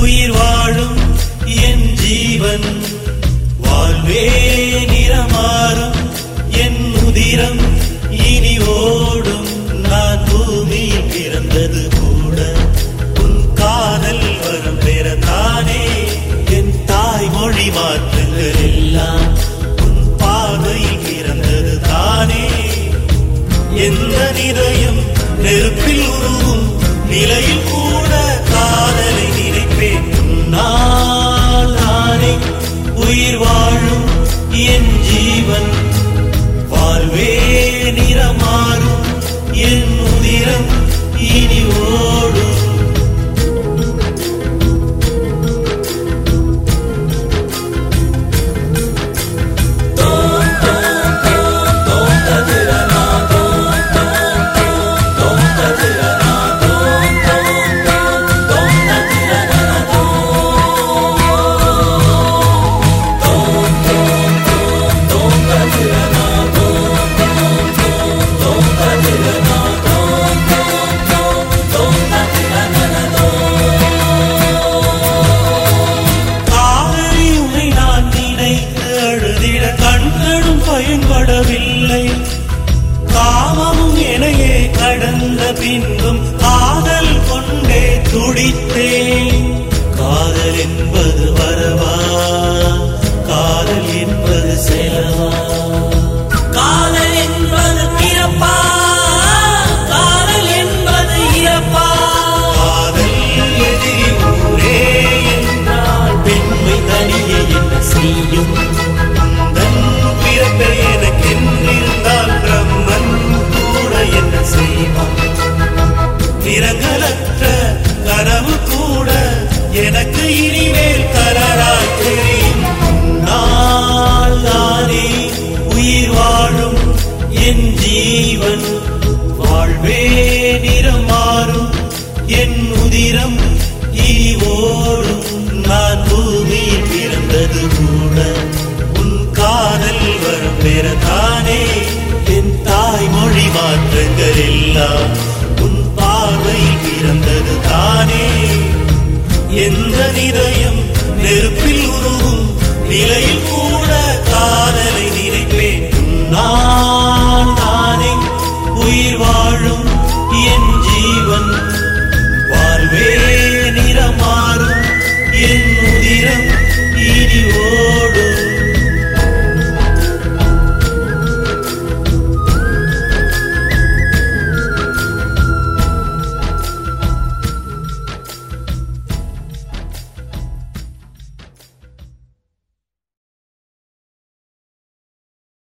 உயிர் வாழும் என் ஜீவன் வாழ்வே நிறமாறும் என் உதிரம் இனி ஓடும் நான் பூமியில் பிறந்தது கூட உன் காதல் வரும் பிறந்தானே என் தாய்மொழி மாற்றங்கள் எல்லாம் உன் பார்வையில் பிறந்தது தானே எந்த நிதயம் நெருப்பில் உருவும் நிலையில் கூட காதலை நினைப்பேன் உன்னால் நானே உயிர் வாழும் என் ஜீவன் வாழ்வே நிறமாறும் என் உதிரம் இனி ஓடும் காதலி உன்னை நான் நினைத்து அழுதிட கண்களும் பயன்படவில்லை காமமும் எனையே கடந்த பின்பும் காதல் கொண்டே துடித்தேன் காதல் என்பது வரவா காதல் என்பது செலவா காதல் என்பது பிறப்பா காதல் என்பது இறப்பா காதல் எதிரி ஊரே என்றால் பெண்மை தனியே என்ன செய்யும் உந்தன் பிறப்பை எனக்கென்றிருந்தால் பிரம்மன் கூட என்ன செய்வான் நிறங்களற்ற கனவு கூட எனக்கு இனிமேல் கலராய் தெரியும் நாள் நானே உயிர் வாழும் என் ஜீவன் வாழ்வே நிறம் மாறும் என் உதிரம் இனி ஓடும் நான் பூமியில் பிறந்தது கூட உன் காதல் வரும் பெறத்தானே என் தாய்மொழி மாற்றங்கள் எல்லாம் உன் பார்வையில் பிறந்தது தானே எந்த நிதயம் நெருப்பில் உருவும் நிலையில் கூட காதலை நினைப்பேன் நான்